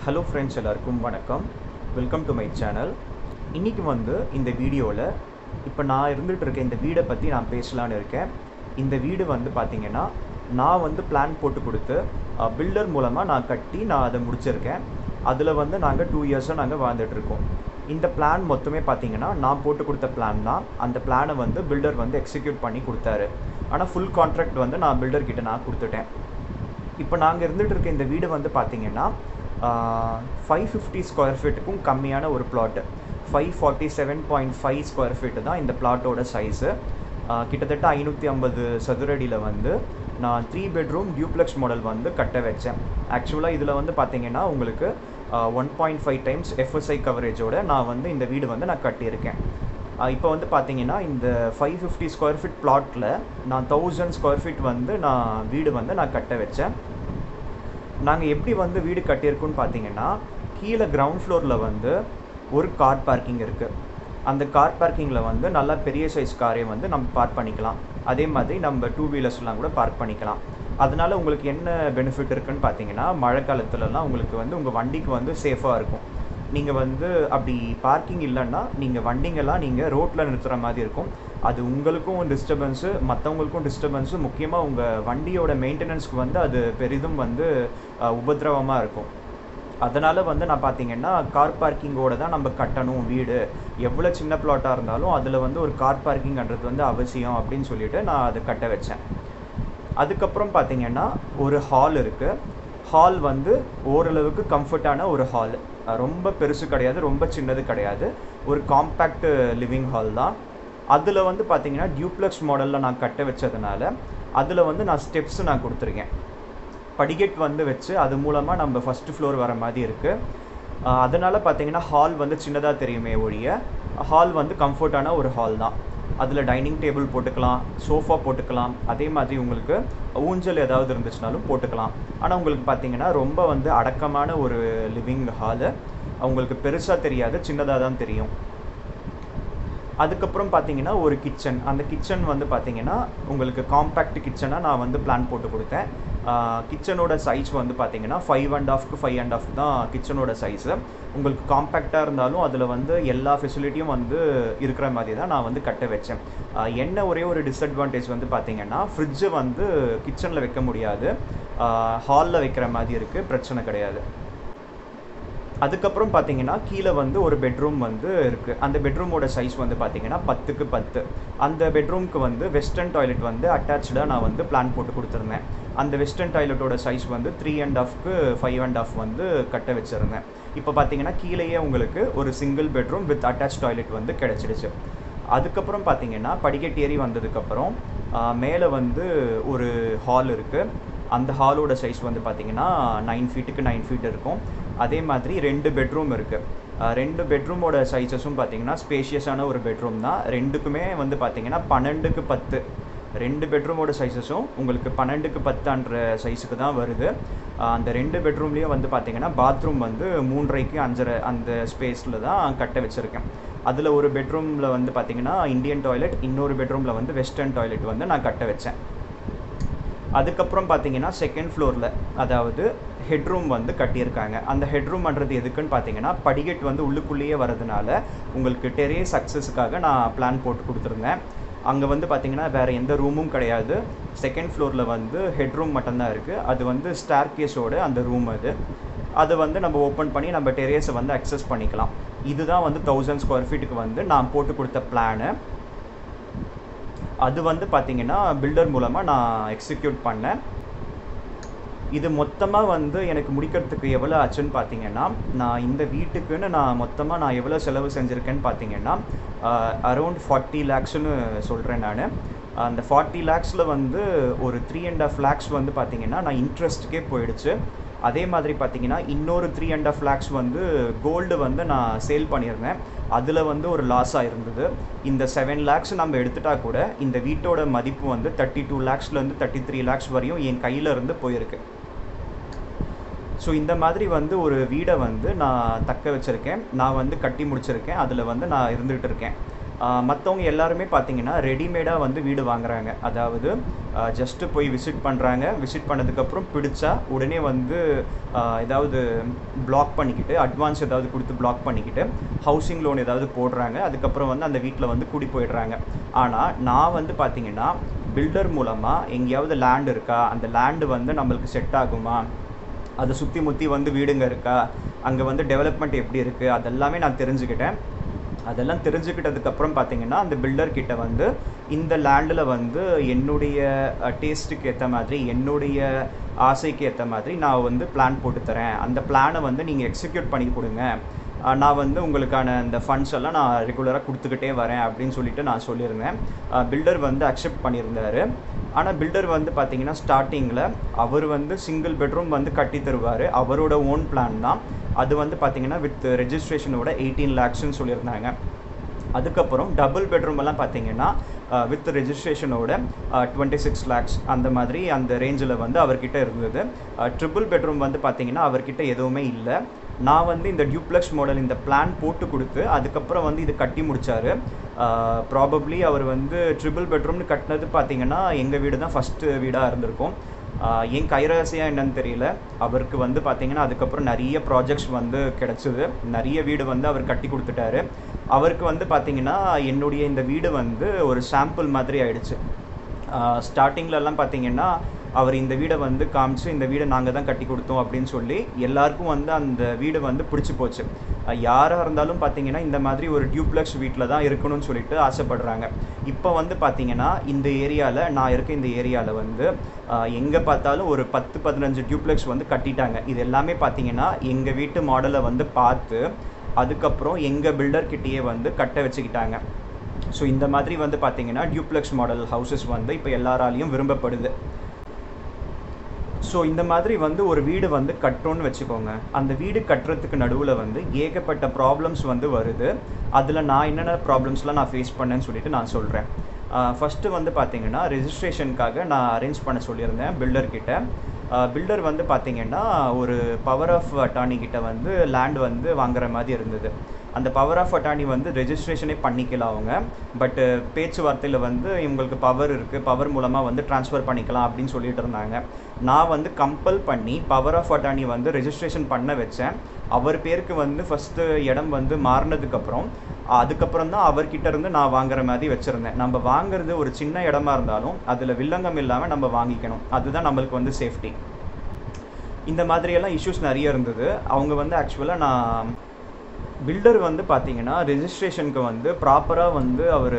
hello friends எல்லாருக்கும் வணக்கம் welcome to my channel இன்றைக்கி வந்து இந்த வீடியோவில் இப்போ நான் இருந்துகிட்டு இருக்க இந்த வீடை பற்றி நான் பேசலான்னு இருக்கேன் இந்த வீடு வந்து பார்த்திங்கன்னா நான் வந்து பிளான் போட்டு கொடுத்து பில்டர் மூலமாக நான் கட்டி நான் அதை முடிச்சிருக்கேன் அதில் வந்து நாங்கள் டூ இயர்ஸாக நாங்கள் வாழ்ந்துட்டுருக்கோம் இந்த பிளான் மொத்தமே பார்த்தீங்கன்னா நான் போட்டு கொடுத்த பிளான் தான் அந்த பிளானை வந்து பில்டர் வந்து எக்ஸிக்யூட் பண்ணி கொடுத்தாரு ஆனால் ஃபுல் கான்ட்ராக்ட் வந்து நான் பில்டர் கிட்ட நான் கொடுத்துட்டேன் இப்போ நாங்கள் இருந்துகிட்டு இருக்க இந்த வீடு வந்து பார்த்தீங்கன்னா ஃபைவ் ஃபிஃப்டி ஸ்கொயர் ஃபீட்டுக்கும் கம்மியான ஒரு flat five forty seven point five square feet தான் இந்த பிளாட்டோட சைஸு கிட்டத்தட்ட ஐநூற்றி ஐம்பது சதுரடியில் வந்து நான் த்ரீ பெட்ரூம் டியூப்ளெக்ஸ் மாடல் வந்து கட்ட வச்சேன் ஆக்சுவலாக இதில் வந்து பார்த்தீங்கன்னா உங்களுக்கு one point five times FSI கவரேஜோட நான் வந்து இந்த வீடு வந்து நான் கட்டியிருக்கேன் இப்போ வந்து பார்த்தீங்கன்னா இந்த ஃபைவ் ஃபிஃப்டி ஸ்கொயர் ஃபீட் பிளாட்டில் நான் தௌசண்ட் ஸ்கொயர் ஃபீட் வந்து நான் வீடு வந்து நான் கட்ட வச்சேன் நாங்கள் எப்படி வந்து வீடு கட்டியிருக்கோன்னு பார்த்தீங்கன்னா கீழே கிரவுண்ட் ஃப்ளோரில் வந்து ஒரு கார் பார்க்கிங் இருக்குது அந்த கார் பார்க்கிங்கில் வந்து நல்லா பெரிய சைஸ் காரை வந்து நம்ம பார்க் பண்ணிக்கலாம் அதே மாதிரி நம்ம டூ வீலர்ஸ்லாம் கூட பார்க் பண்ணிக்கலாம் அதனால உங்களுக்கு என்ன பெனிஃபிட் இருக்குன்னு பார்த்தீங்கன்னா மழை காலத்துலலாம் உங்களுக்கு வந்து உங்கள் வண்டிக்கு வந்து சேஃபாக இருக்கும் நீங்கள் வந்து அப்படி பார்க்கிங் இல்லைன்னா நீங்கள் வண்டிங்கெல்லாம் நீங்கள் ரோட்டில் நிறுத்துகிற மாதிரி இருக்கும் அது உங்களுக்கும் டிஸ்டர்பன்ஸு மற்றவங்களுக்கும் டிஸ்டர்பன்ஸு முக்கியமாக உங்கள் வண்டியோட மெயின்டெனன்ஸ்க்கு வந்து அது பெரிதும் வந்து உபதிரவமாக இருக்கும் அதனால் வந்து நான் பார்த்தீங்கன்னா கார் பார்க்கிங்கோட தான் நம்ம கட்டணும் வீடு எவ்வளோ சின்ன பிளாட்டாக இருந்தாலும் அதில் வந்து ஒரு கார் பார்க்கிங்ன்றது வந்து அவசியம் அப்படின்னு சொல்லிட்டு நான் அதை கட்ட வச்சேன் அதுக்கப்புறம் பார்த்தீங்கன்னா ஒரு ஹால் இருக்குது ஹால் வந்து ஓரளவுக்கு கம்ஃபர்ட்டான ஒரு ஹால் ரொம்ப பெருசு கிடையாது ரொம்ப சின்னது கிடையாது ஒரு காம்பேக்ட் லிவிங் ஹால் தான் அதில் வந்து பார்த்தீங்கன்னா டியூப்ளெக்ஸ் மாடலில் நான் கட்ட வச்சதுனால அதில் வந்து நான் ஸ்டெப்ஸ் நான் கொடுத்துருக்கேன் படிக்கட் வந்து வச்சு அது மூலமாக நம்ம ஃபஸ்ட்டு ஃப்ளோர் வர மாதிரி இருக்குது அதனால் பார்த்தீங்கன்னா ஹால் வந்து சின்னதாக தெரியுமே ஒழிய ஹால் வந்து கம்ஃபர்ட்டான ஒரு ஹால் தான் அதில் டைனிங் டேபிள் போட்டுக்கலாம் சோஃபா போட்டுக்கலாம் அதே மாதிரி உங்களுக்கு ஊஞ்சல் ஏதாவது இருந்துச்சுனாலும் போட்டுக்கலாம் ஆனால் உங்களுக்கு பார்த்தீங்கன்னா ரொம்ப வந்து அடக்கமான ஒரு லிவிங் ஹாலு உங்களுக்கு பெருசாக தெரியாது சின்னதாக தான் தெரியும் அதுக்கப்புறம் பார்த்தீங்கன்னா ஒரு கிச்சன் அந்த கிச்சன் வந்து பார்த்தீங்கன்னா உங்களுக்கு காம்பேக்ட் கிச்சனாக நான் வந்து பிளான் போட்டு கொடுத்தேன் கிச்சனோட சைஸ் வந்து பார்த்தீங்கன்னா ஃபைவ் அண்ட் ஆஃப்க்கு ஃபைவ் அண்ட் ஆஃப் தான் கிச்சனோட சைஸு உங்களுக்கு காம்பேக்டாக இருந்தாலும் அதில் வந்து எல்லா ஃபெசிலிட்டியும் வந்து இருக்கிற மாதிரி தான் நான் வந்து கட்ட வச்சேன் என்ன ஒரே ஒரு டிஸ்அட்வான்டேஜ் வந்து பார்த்தீங்கன்னா ஃப்ரிட்ஜு வந்து கிச்சனில் வைக்க முடியாது ஹாலில் வைக்கிற மாதிரி இருக்குது பிரச்சனை கிடையாது அதுக்கப்புறம் பார்த்தீங்கன்னா கீழே வந்து ஒரு பெட்ரூம் வந்து இருக்குது அந்த பெட்ரூமோட சைஸ் வந்து பார்த்தீங்கன்னா பத்துக்கு பத்து அந்த பெட்ரூம்க்கு வந்து வெஸ்டர்ன் டாய்லெட் வந்து அட்டாச்சாக நான் வந்து பிளான் போட்டு கொடுத்துருந்தேன் அந்த வெஸ்டர்ன் டாய்லெட்டோட சைஸ் வந்து த்ரீ அண்ட் ஆஃப்க்கு ஃபைவ் அண்ட் ஆஃப் வந்து கட்ட வச்சுருந்தேன் இப்போ பார்த்தீங்கன்னா கீழேயே உங்களுக்கு ஒரு single bedroom with attach toilet வந்து கிடச்சிடுச்சு அதுக்கப்புறம் பார்த்தீங்கன்னா படிக்கட்டு ஏறி வந்ததுக்கப்புறம் மேலே வந்து ஒரு ஹால் இருக்குது அந்த ஹாலோட சைஸ் வந்து பார்த்தீங்கன்னா நைன் ஃபீட்டுக்கு நைன் ஃபீட் இருக்கும் அதே மாதிரி ரெண்டு பெட்ரூம் இருக்குது ரெண்டு பெட்ரூமோட சைஸஸும் பார்த்தீங்கன்னா ஸ்பேஷியஸான ஒரு பெட்ரூம் தான் ரெண்டுக்குமே வந்து பார்த்தீங்கன்னா பன்னெண்டுக்கு பத்து ரெண்டு பெட்ரூமோட சைஸஸும் உங்களுக்கு பன்னெண்டுக்கு பத்துன்ற சைஸுக்கு தான் வருது அந்த ரெண்டு பெட்ரூம்லேயும் வந்து பார்த்தீங்கன்னா பாத்ரூம் வந்து மூன்றரைக்கு அஞ்சரை அந்த ஸ்பேஸில் தான் கட்ட வச்சுருக்கேன் அதில் ஒரு பெட்ரூமில் வந்து பார்த்தீங்கன்னா இந்தியன் டாய்லெட் இன்னொரு பெட்ரூமில் வந்து வெஸ்டர்ன் டாய்லெட் வந்து நான் கட்ட வச்சேன் அதுக்கப்புறம் பார்த்தீங்கன்னா செகண்ட் ஃப்ளோரில் அதாவது ஹெட்ரூம் வந்து கட்டியிருக்காங்க அந்த ஹெட்ரூம்ன்றது எதுக்குன்னு பார்த்தீங்கன்னா படிக்கட் வந்து உள்ளுக்குள்ளேயே வரதுனால உங்களுக்கு டெரேஸ் அக்சஸுக்காக நான் பிளான் போட்டு கொடுத்துருந்தேன் அங்கே வந்து பார்த்தீங்கன்னா வேறு எந்த ரூமும் கிடையாது செகண்ட் ஃப்ளோரில் வந்து ஹெட்ரூம் மட்டும்தான் இருக்குது அது வந்து ஸ்டார் கேஸோட அந்த ரூம் அது அதை வந்து நம்ம ஓப்பன் பண்ணி நம்ம டெரேஸை வந்து அக்சஸ் பண்ணிக்கலாம் இதுதான் வந்து தௌசண்ட் ஸ்கொயர் ஃபீட்டுக்கு வந்து நான் போட்டு கொடுத்த பிளானு அது வந்து பார்த்தீங்கன்னா பில்டர் மூலமாக நான் எக்ஸிக்யூட் பண்ணேன் இது மொத்தமாக வந்து எனக்கு முடிக்கிறதுக்கு எவ்வளோ ஆச்சுன்னு பார்த்தீங்கன்னா நான் இந்த வீட்டுக்குன்னு நான் மொத்தமாக நான் எவ்வளோ செலவு செஞ்சுருக்கேன்னு பார்த்தீங்கன்னா அரௌண்ட் ஃபார்ட்டி லேக்ஸ்னு சொல்கிறேன் நான் அந்த ஃபார்ட்டி லேக்ஸில் வந்து ஒரு த்ரீ அண்ட் ஆஃப் லேக்ஸ் வந்து பார்த்தீங்கன்னா நான் இன்ட்ரெஸ்ட்டுக்கே போயிடுச்சு அதே மாதிரி பார்த்தீங்கன்னா இன்னொரு த்ரீ அண்ட் ஆஃப் லேக்ஸ் வந்து கோல்டு வந்து நான் சேல் பண்ணியிருந்தேன் அதில் வந்து ஒரு லாஸாக இருந்தது இந்த செவன் லேக்ஸ் நம்ம எடுத்துட்டா கூட இந்த வீட்டோட மதிப்பு வந்து தேர்ட்டி டூ லேக்ஸ்லேருந்து தேர்ட்டி த்ரீ லேக்ஸ் வரையும் என் கையில் இருந்து போயிருக்கு ஸோ இந்த மாதிரி வந்து ஒரு வீடை வந்து நான் தக்க வச்சுருக்கேன் நான் வந்து கட்டி முடிச்சிருக்கேன் அதில் வந்து நான் இருந்துகிட்டு இருக்கேன் மற்றவங்க எல்லாருமே பார்த்தீங்கன்னா ரெடிமேடாக வந்து வீடு வாங்குறாங்க அதாவது ஜஸ்ட்டு போய் விசிட் பண்ணுறாங்க விசிட் பண்ணதுக்கப்புறம் பிடிச்சா உடனே வந்து ஆஹ், ஏதாவது பிளாக் பண்ணிக்கிட்டு அட்வான்ஸ் ஏதாவது கொடுத்து பிளாக் பண்ணிக்கிட்டு ஹவுசிங் லோன் ஏதாவது போடுறாங்க அதுக்கப்புறம் வந்து அந்த வீட்டில் வந்து குடி போயிடுறாங்க ஆனால் நான் வந்து பார்த்தீங்கன்னா பில்டர் மூலமாக எங்கேயாவது லேண்ட் இருக்கா அந்த லேண்டு வந்து நம்மளுக்கு செட் ஆகுமா அதை சுற்றி முற்றி வந்து வீடுங்க இருக்கா அங்கே வந்து டெவலப்மெண்ட் எப்படி இருக்குது அதெல்லாமே நான் தெரிஞ்சுக்கிட்டேன் அதெல்லாம் தெரிஞ்சுக்கிட்டதுக்கப்புறம் பார்த்தீங்கன்னா அந்த பில்டர் கிட்ட வந்து இந்த லேண்டில் வந்து என்னுடைய டேஸ்ட்டுக்கு ஏற்ற மாதிரி என்னுடைய ஆசைக்கு ஏற்ற மாதிரி நான் வந்து பிளான் போட்டு தரேன் அந்த பிளானை வந்து நீங்கள் எக்ஸிக்யூட் பண்ணி கொடுங்க அஹ் நான் வந்து உங்களுக்கான இந்த ஃபண்ட்ஸ் எல்லாம் நான் ரெகுலராக கொடுத்துக்கிட்டே வரேன் அப்படின்னு சொல்லிட்டு நான் சொல்லியிருந்தேன் பில்டர் வந்து அக்செப்ட் பண்ணியிருந்தாரு ஆனால் பில்டர் வந்து பார்த்தீங்கன்னா ஸ்டார்டிங்கில் அவர் வந்து சிங்கிள் பெட்ரூம் வந்து கட்டி தருவார் அவரோட ஓன் பிளான் தான் அது வந்து பார்த்தீங்கன்னா வித் ரெஜிஸ்ட்ரேஷனோட எயிட்டீன் லேக்ஸ்னு சொல்லியிருந்தாங்க அதுக்கப்புறம் டபுள் பெட்ரூம் எல்லாம் பார்த்தீங்கன்னா வித் ரெஜிஸ்ட்ரேஷனோட டுவெண்ட்டி சிக்ஸ் லேக்ஸ் அந்த மாதிரி அந்த ரேஞ்சில் வந்து அவர்கிட்ட இருந்தது ட்ரிபிள் பெட்ரூம் வந்து பார்த்தீங்கன்னா அவர்கிட்ட எதுவுமே இல்லை நான் வந்து இந்த டியூப்ளெக்ஸ் மாடல் இந்த பிளான் போட்டு கொடுத்து அதுக்கப்புறம் வந்து இது கட்டி முடிச்சாரு ப்ராபப்ளி அவர் வந்து ட்ரிபிள் பெட்ரூம்னு கட்டினது பார்த்தீங்கன்னா எங்கள் வீடு தான் ஃபஸ்ட்டு வீடாக இருந்திருக்கும் ஆஹ் என் கைராசியா என்னன்னு தெரியல அவருக்கு வந்து பார்த்தீங்கன்னா அதுக்கப்புறம் நிறைய ப்ராஜெக்ட்ஸ் வந்து கிடச்சிது நிறைய வீடு வந்து அவர் கட்டி கொடுத்துட்டாரு அவருக்கு வந்து பார்த்தீங்கன்னா என்னுடைய இந்த வீடு வந்து ஒரு சாம்பிள் மாதிரி ஆயிடுச்சு ஸ்டார்டிங்லலாம் பார்த்தீங்கன்னா அவர் இந்த வீடை வந்து காமிச்சு இந்த வீடை நாங்கள் தான் கட்டி கொடுத்தோம் அப்படின்னு சொல்லி எல்லாருக்கும் வந்து அந்த வீடு வந்து பிடிச்சி போச்சு யாராக இருந்தாலும் பார்த்தீங்கன்னா இந்த மாதிரி ஒரு டியூப்ளெக்ஸ் வீட்டில் தான் இருக்கணும்னு சொல்லிட்டு ஆசைப்படுறாங்க இப்போ வந்து பார்த்தீங்கன்னா இந்த ஏரியாவில் நான் இருக்க இந்த ஏரியாவில் வந்து எங்கே பார்த்தாலும் ஒரு பத்து பதினஞ்சு டியூப்ளெக்ஸ் வந்து கட்டிட்டாங்க இது எல்லாமே பார்த்தீங்கன்னா எங்கள் வீட்டு மாடலை வந்து பார்த்து அதுக்கப்புறம் எங்கள் பில்டர்கிட்டயே வந்து கட்ட வச்சுக்கிட்டாங்க ஸோ இந்த மாதிரி வந்து பார்த்தீங்கன்னா டியூப்ளெக்ஸ் மாடல் ஹவுசஸ் வந்து இப்போ எல்லாராலையும் விரும்பப்படுது ஸோ இந்த மாதிரி வந்து ஒரு வீடு வந்து கட்டுறோன்னு வச்சுக்கோங்க அந்த வீடு கட்டுறதுக்கு நடுவில் வந்து ஏகப்பட்ட ப்ராப்ளம்ஸ் வந்து வருது அதில் நான் என்னென்ன ப்ராப்ளம்ஸ்லாம் நான் ஃபேஸ் பண்ணேன்னு சொல்லிட்டு நான் சொல்கிறேன் ஃபஸ்ட்டு வந்து பார்த்தீங்கன்னா ரெஜிஸ்ட்ரேஷனுக்காக நான் அரேஞ்ச் பண்ண சொல்லியிருந்தேன் பில்டர்கிட்ட பில்டர் வந்து பார்த்தீங்கன்னா ஒரு பவர் ஆஃப் அட்டார்னி கிட்ட வந்து லேண்ட் வந்து வாங்குற மாதிரி இருந்தது அந்த பவர் ஆஃப் அட்டார்னி வந்து ரெஜிஸ்ட்ரேஷனே பண்ணிக்கலாம் அவங்க பட்டு பேச்சுவார்த்தையில் வந்து இவங்களுக்கு பவர் இருக்குது பவர் மூலமாக வந்து ட்ரான்ஸ்ஃபர் பண்ணிக்கலாம் அப்படின்னு சொல்லிட்டு இருந்தாங்க நான் வந்து கம்பல் பண்ணி பவர் ஆஃப் அட்டார்னி வந்து ரெஜிஸ்ட்ரேஷன் பண்ண வச்சேன் அவர் பேருக்கு வந்து ஃபஸ்ட்டு இடம் வந்து மாறினதுக்கப்புறம் அதுக்கப்புறம் தான் அவர்கிட்ட இருந்து நான் வாங்குற மாதிரி வச்சுருந்தேன் நம்ம வாங்குறது ஒரு சின்ன இடமா இருந்தாலும் அதில் வில்லங்கம் இல்லாமல் நம்ம வாங்கிக்கணும் அதுதான் நம்மளுக்கு வந்து சேஃப்டி இந்த மாதிரியெல்லாம் இஷ்யூஸ் நிறைய இருந்தது அவங்க வந்து ஆக்சுவலாக நான் பில்டர் வந்து பார்த்தீங்கன்னா ரெஜிஸ்ட்ரேஷனுக்கு வந்து ப்ராப்பராக வந்து அவர்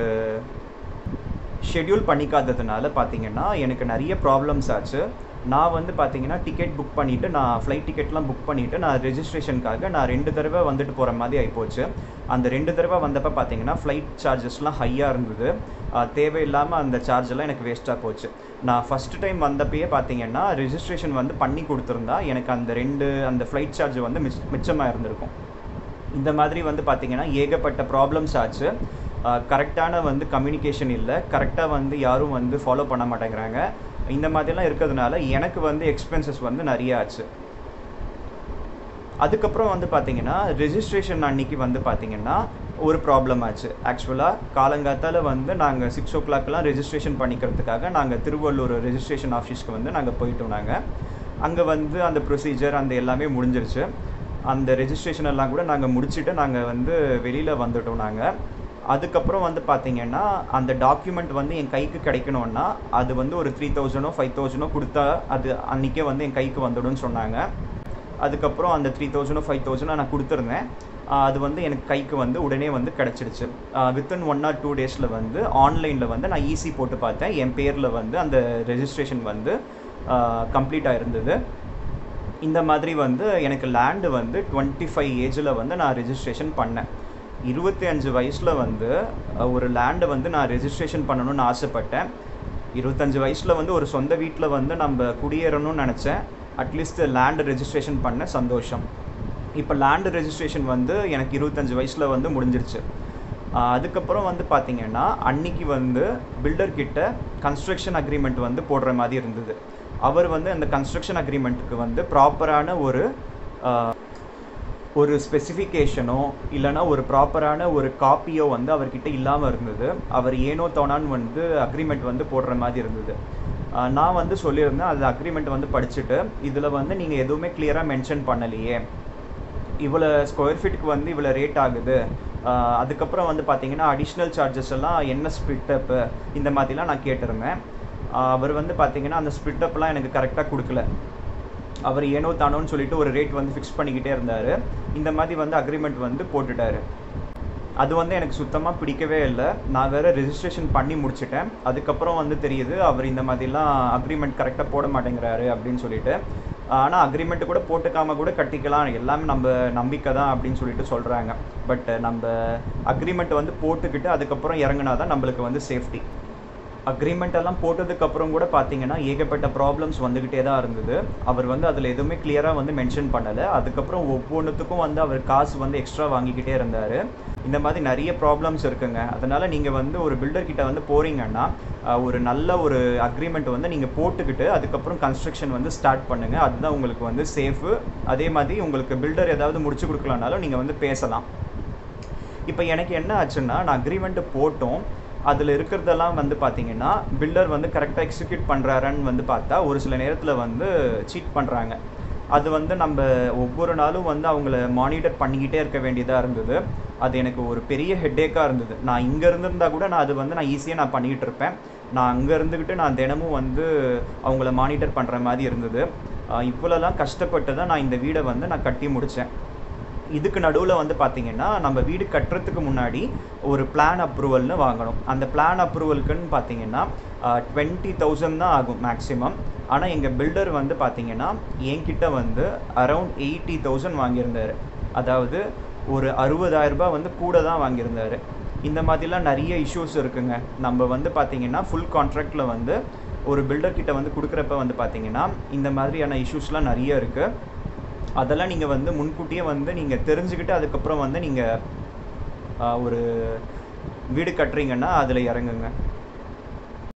ஷெட்யூல் பண்ணிக்காததுனால பார்த்தீங்கன்னா எனக்கு நிறைய ப்ராப்ளம்ஸ் ஆச்சு நான் வந்து பார்த்தீங்கன்னா டிக்கெட் புக் பண்ணிவிட்டு நான் ஃப்ளைட் டிக்கெட்லாம் புக் பண்ணிவிட்டு நான் ரெஜிஸ்ட்ரேஷனுக்காக நான் ரெண்டு தடவை வந்துட்டு போகிற மாதிரி ஆகிப்போச்சு அந்த ரெண்டு தடவை வந்தப்போ பார்த்தீங்கன்னா ஃப்ளைட் சார்ஜஸ்லாம் ஹையாக இருந்தது ஆஹ் தேவையில்லாமல் அந்த சார்ஜெல்லாம் எனக்கு வேஸ்ட்டாக போச்சு நான் ஃபஸ்ட் டைம் வந்தப்பயே பார்த்தீங்கன்னா ரெஜிஸ்ட்ரேஷன் வந்து பண்ணி கொடுத்துருந்தா எனக்கு அந்த ரெண்டு அந்த ஃப்ளைட் சார்ஜ் வந்து மிச் மிச்சமாக இருந்திருக்கும் இந்த மாதிரி வந்து பார்த்தீங்கன்னா ஏகப்பட்ட ப்ராப்ளம்ஸ் ஆச்சு கரெக்டான வந்து கம்யூனிகேஷன் இல்லை கரெக்டாக வந்து யாரும் வந்து ஃபாலோ பண்ண மாட்டேங்கிறாங்க இந்த மாதிரிலாம் இருக்கிறதுனால எனக்கு வந்து எக்ஸ்பென்சஸ் வந்து நிறைய ஆச்சு அதுக்கப்புறம் வந்து பார்த்தீங்கன்னா ரெஜிஸ்ட்ரேஷன் அன்னைக்கு வந்து பார்த்தீங்கன்னா ஒரு ப்ராப்ளம் ஆச்சு ஆக்சுவலாக காலங்காத்தால் வந்து நாங்கள் சிக்ஸ் ஓ கிளாக்லாம் ரெஜிஸ்ட்ரேஷன் பண்ணிக்கிறதுக்காக நாங்கள் திருவள்ளூர் ரெஜிஸ்ட்ரேஷன் ஆஃபீஸ்க்கு வந்து நாங்கள் போயிட்டோம் நாங்கள் அங்கே வந்து அந்த ப்ரொசீஜர் அந்த எல்லாமே முடிஞ்சிருச்சு அந்த ரெஜிஸ்ட்ரேஷன் எல்லாம் கூட நாங்கள் முடிச்சுட்டு நாங்கள் வந்து வெளியில் வந்துட்டோம் நாங்கள் அதுக்கப்புறம் வந்து பார்த்தீங்கன்னா அந்த டாக்குமெண்ட் வந்து என் கைக்கு கிடைக்கணும்னா அது வந்து ஒரு த்ரீ தௌசண்டோ ஃபைவ் தௌசண்டோ கொடுத்தா அது அன்றைக்கே வந்து என் கைக்கு வந்துடும்னு சொன்னாங்க அதுக்கப்புறம் அந்த த்ரீ தௌசண்டோ ஃபைவ் தௌசண்டோ நான் கொடுத்துருந்தேன் ஆஹ் அது வந்து எனக்கு கைக்கு வந்து உடனே வந்து கிடச்சிடுச்சு வித்தின் ஒன் ஆர் டூ டேஸில் வந்து ஆன்லைனில் வந்து நான் ஈஸி போட்டு பார்த்தேன் என் பேரில் வந்து அந்த ரெஜிஸ்ட்ரேஷன் வந்து கம்ப்ளீட் ஆயிருந்தது இந்த மாதிரி வந்து எனக்கு லேண்டு வந்து டுவெண்ட்டி ஃபைவ் ஏஜில் வந்து நான் ரெஜிஸ்ட்ரேஷன் பண்ணேன் இருபத்தி அஞ்சு வயசில் வந்து அஹ், ஒரு லேண்டை வந்து நான் ரெஜிஸ்ட்ரேஷன் பண்ணணும்னு ஆசைப்பட்டேன் இருபத்தஞ்சு வயசில் வந்து ஒரு சொந்த வீட்டில் வந்து நம்ம குடியேறணும்னு நினச்சேன் அட்லீஸ்ட் லேண்டு ரெஜிஸ்ட்ரேஷன் பண்ண சந்தோஷம் இப்போ லேண்டு ரெஜிஸ்ட்ரேஷன் வந்து எனக்கு இருபத்தஞ்சு வயசில் வந்து முடிஞ்சிருச்சு ஆஹ் அதுக்கப்புறம் வந்து பார்த்தீங்கன்னா அன்னைக்கு வந்து பில்டர் கிட்ட கன்ஸ்ட்ரக்ஷன் அக்ரிமெண்ட் வந்து போடுற மாதிரி இருந்தது அவர் வந்து அந்த கன்ஸ்ட்ரக்ஷன் அக்ரிமெண்ட்டுக்கு வந்து ப்ராப்பரான ஒரு ஒரு ஸ்பெசிஃபிகேஷனோ இல்லைனா ஒரு ப்ராப்பரான ஒரு காப்பியோ வந்து அவர்கிட்ட இல்லாமல் இருந்தது அவர் ஏனோ தோணான்னு வந்து அக்ரிமெண்ட் வந்து போடுற மாதிரி இருந்தது ஆஹ் நான் வந்து சொல்லியிருந்தேன் அது அக்ரிமெண்ட் வந்து படிச்சுட்டு இதில் வந்து நீங்கள் எதுவுமே கிளியராக மென்ஷன் பண்ணலையே இவ்வளோ ஸ்கொயர் ஃபீட்டுக்கு வந்து இவ்வளோ ரேட் ஆகுது ஆஹ் அதுக்கப்புறம் வந்து பார்த்தீங்கன்னா அடிஷ்னல் சார்ஜஸ் எல்லாம் என்ன ஸ்பிட்டப்பு இந்த மாதிரிலாம் நான் கேட்டிருந்தேன் ஆஹ் அவர் வந்து பார்த்தீங்கன்னா அந்த ஸ்பிட்டப்லாம் எனக்கு கரெக்டாக கொடுக்கல அவர் ஏனோ தானோன்னு சொல்லிட்டு ஒரு ரேட் வந்து ஃபிக்ஸ் பண்ணிக்கிட்டே இருந்தார் இந்த மாதிரி வந்து அக்ரிமெண்ட் வந்து போட்டுட்டாரு அது வந்து எனக்கு சுத்தமாக பிடிக்கவே இல்லை நான் வேறு ரெஜிஸ்ட்ரேஷன் பண்ணி முடிச்சிட்டேன் அதுக்கப்புறம் வந்து தெரியுது அவர் இந்த மாதிரிலாம் அக்ரிமெண்ட் கரெக்டாக போட மாட்டேங்கிறாரு அப்படின்னு சொல்லிட்டு ஆனால் அக்ரிமெண்ட் கூட போட்டுக்காம கூட கட்டிக்கலாம் எல்லாமே நம்ம நம்பிக்கை தான் அப்படின்னு சொல்லிட்டு சொல்கிறாங்க பட் நம்ம அக்ரிமெண்ட் வந்து போட்டுக்கிட்டு அதுக்கப்புறம் இறங்குனா தான் நம்மளுக்கு வந்து சேஃப்டி அக்ரிமெண்ட் எல்லாம் போட்டதுக்கப்புறம் கூட பார்த்தீங்கன்னா ஏகப்பட்ட ப்ராப்ளம்ஸ் வந்துக்கிட்டே தான் இருந்தது அவர் வந்து அதில் எதுவுமே கிளியராக வந்து மென்ஷன் பண்ணலை அதுக்கப்புறம் ஒவ்வொன்றுத்துக்கும் வந்து அவர் காசு வந்து எக்ஸ்ட்ரா வாங்கிக்கிட்டே இருந்தார் இந்த மாதிரி நிறைய ப்ராப்ளம்ஸ் இருக்குங்க அதனால் நீங்கள் வந்து ஒரு பில்டர் கிட்ட வந்து போகிறீங்கன்னா அஹ், ஒரு நல்ல ஒரு அக்ரிமெண்ட் வந்து நீங்கள் போட்டுக்கிட்டு அதுக்கப்புறம் கன்ஸ்ட்ரக்ஷன் வந்து ஸ்டார்ட் பண்ணுங்கள் அதுதான் உங்களுக்கு வந்து சேஃபு அதே மாதிரி உங்களுக்கு பில்டர் ஏதாவது முடிச்சு கொடுக்கலனாலும் நீங்கள் வந்து பேசலாம் இப்போ எனக்கு என்ன ஆச்சுன்னா நான் அக்ரிமெண்ட்டு போட்டோம் அதில் இருக்கிறதெல்லாம் வந்து பார்த்தீங்கன்னா பில்டர் வந்து கரெக்டாக எக்ஸிக்யூட் பண்ணுறாருன்னு வந்து பார்த்தா ஒரு சில நேரத்தில் வந்து சீட் பண்ணுறாங்க அது வந்து நம்ம ஒவ்வொரு நாளும் வந்து அவங்கள மானிட்டர் பண்ணிக்கிட்டே இருக்க வேண்டியதாக இருந்தது அது எனக்கு ஒரு பெரிய ஹெட்டேக்காக இருந்தது நான் இங்கே இருந்திருந்தா கூட நான் அது வந்து நான் ஈஸியாக நான் பண்ணிகிட்டு இருப்பேன் நான் அங்கே இருந்துக்கிட்டு நான் தினமும் வந்து அவங்கள மானிட்டர் பண்ணுற மாதிரி இருந்தது ஆஹ் இவ்வளோலாம் கஷ்டப்பட்டு தான் நான் இந்த வீடை வந்து நான் கட்டி முடித்தேன் இதுக்கு நடுவில் வந்து பார்த்தீங்கன்னா நம்ம வீடு கட்டுறதுக்கு முன்னாடி ஒரு பிளான் அப்ரூவல்னு வாங்கணும் அந்த பிளான் அப்ரூவலுக்குன்னு பார்த்தீங்கன்னா டுவெண்ட்டி தௌசண்ட் தான் ஆகும் மேக்ஸிமம் ஆனால் எங்கள் பில்டர் வந்து பார்த்தீங்கன்னா என்கிட்ட வந்து அரவுண்ட் எயிட்டி தௌசண்ட் வாங்கியிருந்தாரு அதாவது ஒரு 60000 ரூபாய் வந்து கூட தான் வாங்கியிருந்தாரு இந்த மாதிரிலாம் நிறைய இஷ்யூஸ் இருக்குங்க நம்ம வந்து பார்த்தீங்கன்னா ஃபுல் கான்ட்ராக்டில் வந்து ஒரு பில்டர் கிட்ட வந்து கொடுக்குறப்ப வந்து பார்த்தீங்கன்னா இந்த மாதிரியான இஷ்யூஸ்லாம் நிறைய இருக்குது அதெல்லாம் நீங்கள் வந்து முன்கூட்டியே வந்து நீங்கள் தெரிஞ்சுக்கிட்டு அதுக்கப்புறம் வந்து நீங்கள் ஒரு வீடு கட்டுறீங்கன்னா அதில் இறங்குங்க